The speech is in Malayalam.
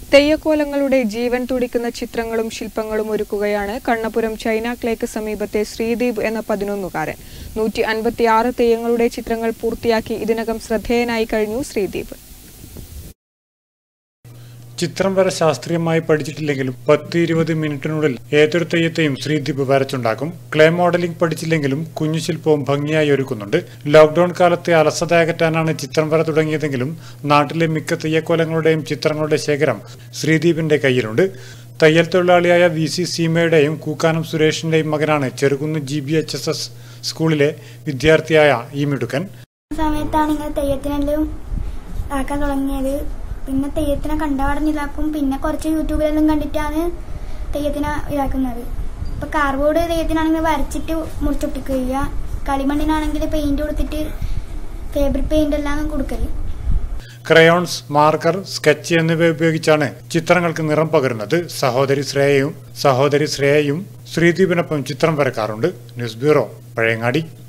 തെയ്യക്കോലങ്ങളുടെ ജീവൻ തുടിക്കുന്ന ചിത്രങ്ങളും ശില്പങ്ങളും ഒരുക്കുകയാണ് കണ്ണപുരം ചൈന ക്ലേക്ക് സമീപത്തെ ശ്രീദീപ് എന്ന പതിനൊന്നുകാരൻ നൂറ്റി അൻപത്തിയാറ് തെയ്യങ്ങളുടെ ചിത്രങ്ങൾ പൂർത്തിയാക്കി ഇതിനകം ശ്രദ്ധേയനായി കഴിഞ്ഞു ശ്രീദീപ് ചിത്രം വര ശാസ്ത്രീയമായി പഠിച്ചിട്ടില്ലെങ്കിലും പത്ത് ഇരുപത് മിനിറ്റിനുള്ളിൽ ഏതൊരു തെയ്യത്തെയും ശ്രീദീപ് വരച്ചുണ്ടാക്കും ക്ലേ മോഡലിംഗ് പഠിച്ചില്ലെങ്കിലും കുഞ്ഞു ശില്പവും ഭംഗിയായി ഒരുക്കുന്നുണ്ട് ലോക്ഡൌൺ കാലത്തെ അലസത അകറ്റാനാണ് ചിത്രം വര തുടങ്ങിയതെങ്കിലും നാട്ടിലെ മിക്ക തെയ്യക്കോലങ്ങളുടെയും ചിത്രങ്ങളുടെ ശേഖരം ശ്രീദീപിന്റെ കയ്യിലുണ്ട് തയ്യൽ തൊഴിലാളിയായ വി സി സീമയുടെയും കൂക്കാനം സുരേഷിന്റെയും മകനാണ് Cherukunnu G B H S S സ്കൂളിലെ വിദ്യാർത്ഥിയായ ഈ മിടുക്കൻ സമയത്താണ് ഇങ്ങനെ തെയ്യത്തിനെല്ലാം ആക്കാൻ തുടങ്ങിയത് പിന്നെ തെയ്യത്തിനെ കണ്ടപാടുന്നില്ലാക്കും പിന്നെ കുറച്ച് യൂട്യൂബിലെല്ലാം കണ്ടിട്ടാണ് തെയ്യത്തിനെ ഇതാക്കുന്നത് ഇപ്പൊ കാർബോർഡ് തെയ്യത്തിനാണെങ്കിൽ വരച്ചിട്ട് മുറിച്ചൊട്ടിക്കുക ചെയ്യുക കളിമണ്ണിനാണെങ്കിൽ പെയിന്റ് കൊടുത്തിട്ട് ഫേബ്രിക് പെയിന്റ് എല്ലാം കൊടുക്കല് ക്രയോൺസ് മാർക്കർ സ്കെച്ച് എന്നിവ ഉപയോഗിച്ചാണ് ചിത്രങ്ങൾക്ക് നിറം പകരുന്നത് സഹോദരി ശ്രേയയും സഹോദരി ശ്രേയയും ശ്രീദീപിനൊപ്പം ചിത്രം വരക്കാറുണ്ട് ന്യൂസ് ബ്യൂറോ പഴയങ്ങാടി